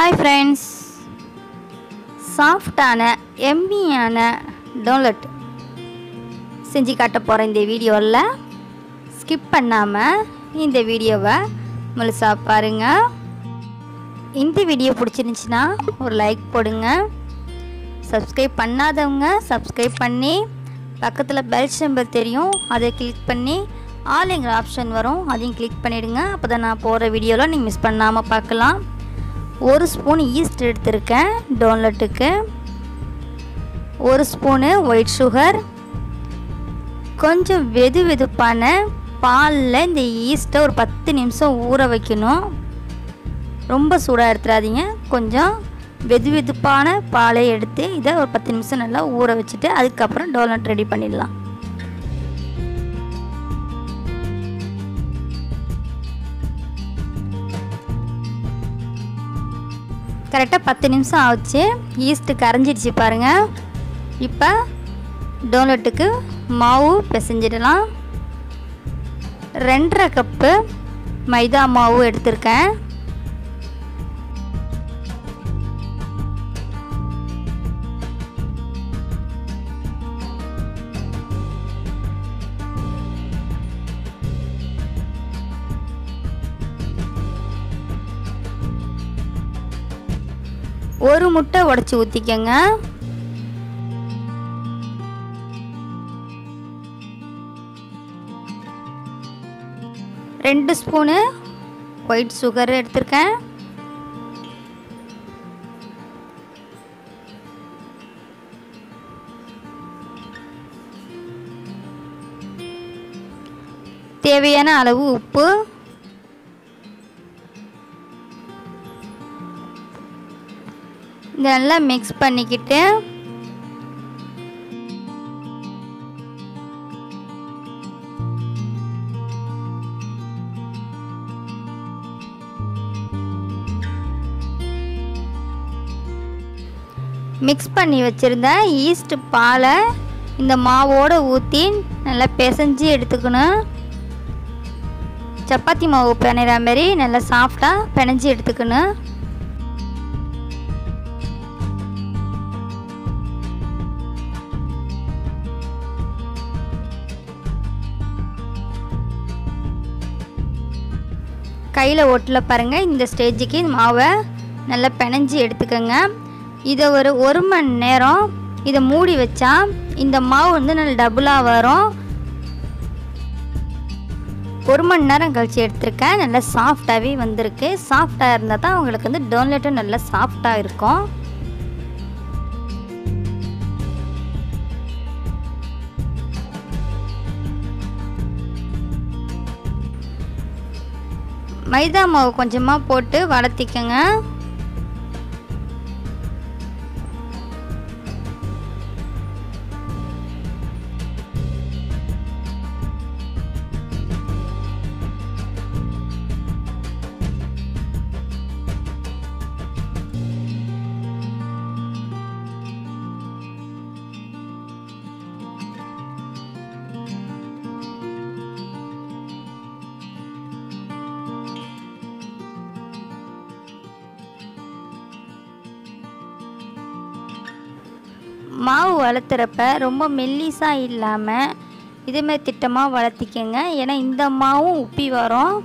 hi friends சாஃப்டான எம்மியான donut செஞ்சு காட்ட போகிற இந்த வீடியோவில் ஸ்கிப் பண்ணாமல் இந்த வீடியோவை முழுசாக பாருங்கள் இந்த வீடியோ பிடிச்சிருந்துச்சின்னா ஒரு லைக் போடுங்க சப்ஸ்கிரைப் பண்ணாதவங்க சப்ஸ்கிரைப் பண்ணி பக்கத்தில் பெல் சிம்பல் தெரியும் அதை கிளிக் பண்ணி ஆளுங்கிற ஆப்ஷன் வரும் அதையும் கிளிக் பண்ணிவிடுங்க அப்போ தான் நான் போகிற வீடியோவில் நீங்கள் மிஸ் பண்ணாமல் பார்க்கலாம் ஒரு ஸ்பூன் ஈஸ்ட் எடுத்திருக்கேன் டோன்லட்டுக்கு ஒரு ஸ்பூனு ஒயிட் சுகர் கொஞ்சம் வெது வெதுப்பான பாலில் இந்த ஈஸ்ட்டை ஒரு பத்து நிமிஷம் ஊற வைக்கணும் ரொம்ப சூடாக எடுத்துடாதீங்க கொஞ்சம் வெது வெதுப்பான பாலை எடுத்து இதை ஒரு பத்து நிமிஷம் நல்லா ஊற வச்சுட்டு அதுக்கப்புறம் டோனட் ரெடி பண்ணிடலாம் கரெக்டாக பத்து நிமிஷம் ஆச்சு ஈஸ்ட்டு கரைஞ்சிடுச்சு பாருங்கள் இப்போ டோனட்டுக்கு மாவு பிசைஞ்சிடலாம் ரெண்டரை கப்பு மைதா மாவு எடுத்திருக்கேன் ஒரு முட்டை உடச்சி ஊற்றிக்கங்க ரெண்டு ஸ்பூனு ஒயிட் சுகர் எடுத்திருக்கேன் தேவையான அளவு உப்பு இதை நல்லா மிக்ஸ் பண்ணிக்கிட்டு மிக்ஸ் பண்ணி வச்சுருந்த ஈஸ்ட் பாலை இந்த மாவோடு ஊற்றி நல்லா பிசைஞ்சு எடுத்துக்கணும் சப்பாத்தி மாவு பிணைகிற மாதிரி நல்லா சாஃப்டாக பிணைஞ்சி எடுத்துக்கணும் கையில் ஒட்டில் பாருங்கள் இந்த ஸ்டேஜுக்கு மாவை நல்லா பிணைஞ்சி எடுத்துக்கோங்க இதை ஒரு ஒரு மணி நேரம் இதை மூடி வச்சா இந்த மாவு வந்து நல்லா டபுளாக வரும் ஒரு மணி நேரம் கழித்து எடுத்திருக்கேன் நல்லா சாஃப்டாகவே வந்திருக்கு சாஃப்டாக இருந்தால் தான் உங்களுக்கு வந்து டோன்லெட்டும் நல்லா சாஃப்டாக இருக்கும் மைதா மாவு கொஞ்சமாக போட்டு வளர்த்திக்கங்க மாவு வளர்த்துறப்ப ரொம்ப மெல்லிஸாக இல்லாமல் இதேமாதிரி திட்டமாக வளர்த்திக்கங்க ஏன்னா இந்த மாவும் உப்பி வரும்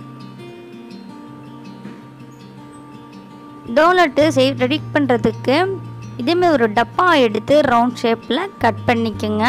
டோனட்டு செய் ரெடி பண்ணுறதுக்கு இதேமாதிரி ஒரு டப்பா எடுத்து ரவுண்ட் ஷேப்பில் கட் பண்ணிக்கோங்க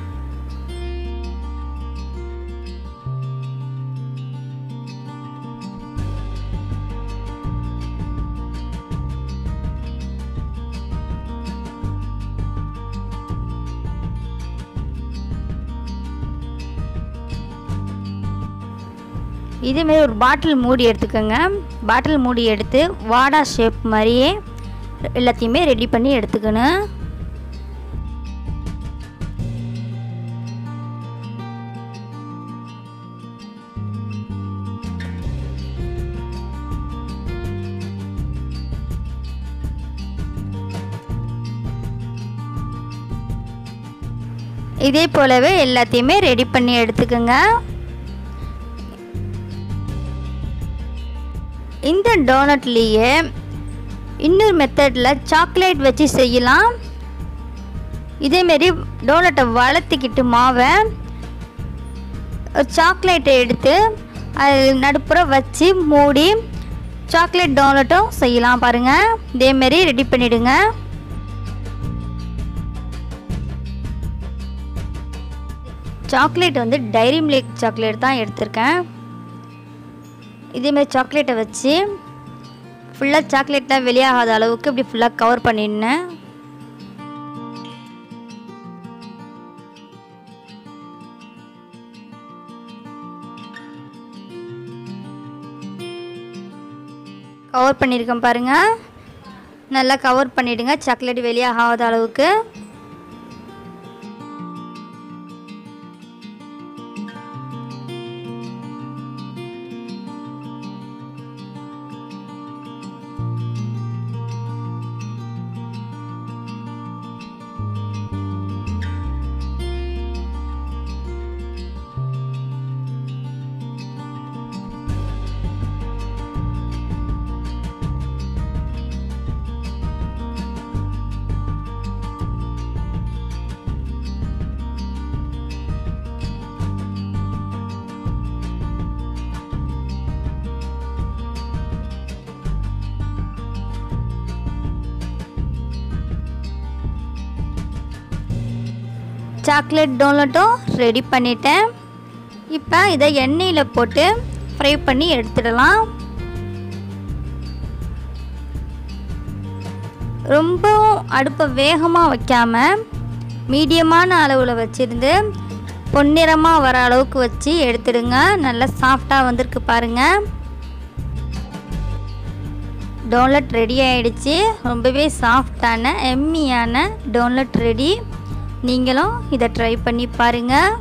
இதேமாரி ஒரு பாட்டில் மூடி எடுத்துக்கோங்க பாட்டில் மூடி எடுத்து வாடா ஷேப் மாதிரியே எல்லாத்தையுமே ரெடி பண்ணி எடுத்துக்கணும் இதே போலவே எல்லாத்தையுமே ரெடி பண்ணி எடுத்துக்கோங்க இந்த டோனட்லேயே இன்னொரு மெத்தடில் சாக்லேட் வச்சு செய்யலாம் இதேமாரி டோனட்டை வளர்த்திக்கிட்டு மாவை சாக்லேட்டை எடுத்து அது நடுப்புற வச்சு மூடி சாக்லேட் டோனட்டும் செய்யலாம் பாருங்கள் இதேமாரி ரெடி பண்ணிவிடுங்க சாக்லேட் வந்து டைரி மில்க் சாக்லேட் தான் எடுத்திருக்கேன் இதேமாரி சாக்லேட்டை வச்சு ஃபுல்லாக சாக்லேட்லாம் வெளியாகாத அளவுக்கு இப்படி ஃபுல்லாக கவர் பண்ணிடனேன் கவர் பண்ணியிருக்கேன் பாருங்கள் நல்லா கவர் பண்ணிவிடுங்க சாக்லேட் வெளியாகாத அளவுக்கு சாக்லேட் டோனட்டும் ரெடி பண்ணிட்டேன் இப்போ இதை எண்ணெயில் போட்டு ஃப்ரை பண்ணி எடுத்துடலாம் ரொம்பவும் அடுப்பை வேகமாக வைக்காமல் மீடியமான அளவில் வச்சுருந்து பொன்னிறமாக வர அளவுக்கு வச்சு எடுத்துடுங்க நல்லா சாஃப்டாக வந்திருக்கு பாருங்கள் டோன்லட் ரெடி ஆயிடுச்சு ரொம்பவே சாஃப்டான எம்மியான டோன்லட் ரெடி நீங்களும் இதை ட்ரை பண்ணி பாருங்கள்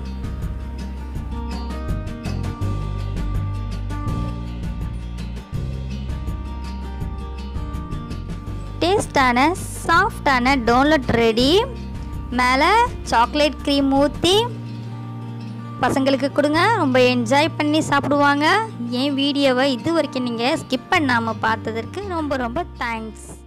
டேஸ்டான சாஃப்டான டோன்லட் ரெடி மேலே சாக்லேட் க்ரீம் ஊற்றி பசங்களுக்கு கொடுங்க ரொம்ப என்ஜாய் பண்ணி சாப்பிடுவாங்க என் வீடியோவை இது வரைக்கும் நீங்கள் ஸ்கிப் பண்ணாமல் பார்த்ததற்கு ரொம்ப ரொம்ப தேங்க்ஸ்